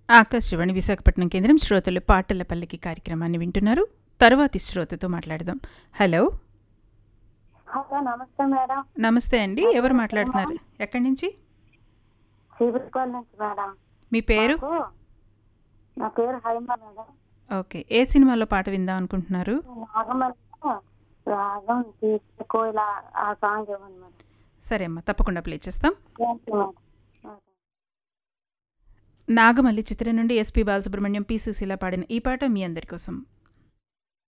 ఆకాశవాణి విశాఖపట్నం కేంద్రం శ్రోతలు పాటల పల్లకి కార్యక్రమాన్ని వింటున్నారు తరువాతి శ్రోతతో మాట్లాడదాం హలో హలో నమస్తే మేడం నమస్తే అండి ఎవరు మాట్లాడుతున్నారు ఎక్కడి నుంచి చీపురుకోల నుంచి మేడం మీ పేరు నాకు నా పేరు హైమ మేడం ఓకే ఏ సినిమాలో పాట విందాం అనుకుంటున్నారు నాగమల్లి రాగం తీసుకో ఇలా ఆ సాంగ్ ఇవ్వండి మేడం సరే అమ్మా తప్పకుండా ప్లే చేస్తాం thank you madam okay. Nagamalli చిత్రం నుండి ఎస్పి బాలసుబ్రహ్మణ్యం పి సుశీల పాడిన ఈ పాట మీ అందరి కోసం